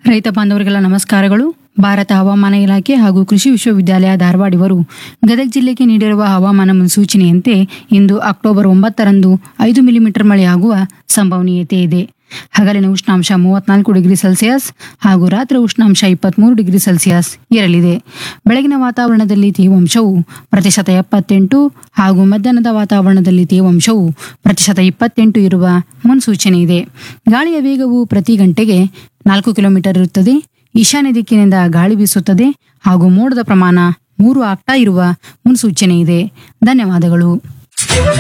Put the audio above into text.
ರೈತ ಬಾಂಧವರಿಗೆಲ್ಲ ನಮಸ್ಕಾರಗಳು ಭಾರತ ಹವಾಮಾನ ಇಲಾಖೆ ಹಾಗೂ ಕೃಷಿ ವಿಶ್ವವಿದ್ಯಾಲಯ ಧಾರವಾಡ ಇವರು ಗದಗ ಜಿಲ್ಲೆಗೆ ನೀಡಿರುವ ಹವಾಮಾನ ಮುನ್ಸೂಚನೆಯಂತೆ ಇಂದು ಅಕ್ಟೋಬರ್ ಒಂಬತ್ತರಂದು ಐದು ಮಿಲಿಮೀಟರ್ ಮಳೆಯಾಗುವ ಸಂಭವನೀಯತೆ ಇದೆ ಹಗಲಿನ ಉಷ್ಣಾಂಶ ಮೂವತ್ನಾಲ್ಕು ಡಿಗ್ರಿ ಸೆಲ್ಸಿಯಸ್ ಹಾಗೂ ರಾತ್ರಿ ಉಷ್ಣಾಂಶ ಇಪ್ಪತ್ಮೂರು ಡಿಗ್ರಿ ಸೆಲ್ಸಿಯಸ್ ಇರಲಿದೆ ಬೆಳಗಿನ ವಾತಾವರಣದಲ್ಲಿ ತೇವಾಂಶವು ಪ್ರತಿಶತ ಎಪ್ಪತ್ತೆಂಟು ಹಾಗೂ ಮಧ್ಯಾಹ್ನದ ವಾತಾವರಣದಲ್ಲಿ ತೇವಾಂಶವು ಪ್ರತಿಶತ ಇಪ್ಪತ್ತೆಂಟು ಇರುವ ಮುನ್ಸೂಚನೆ ಇದೆ ಗಾಳಿಯ ವೇಗವು ಪ್ರತಿ ಗಂಟೆಗೆ ನಾಲ್ಕು ಕಿಲೋಮೀಟರ್ ಇರುತ್ತದೆ ಈಶಾನ್ಯ ದಿಕ್ಕಿನಿಂದ ಗಾಳಿ ಬೀಸುತ್ತದೆ ಹಾಗೂ ಮೋಡದ ಪ್ರಮಾಣ ಮೂರು ಆಗ್ತಾ ಇರುವ ಮುನ್ಸೂಚನೆ ಇದೆ ಧನ್ಯವಾದಗಳು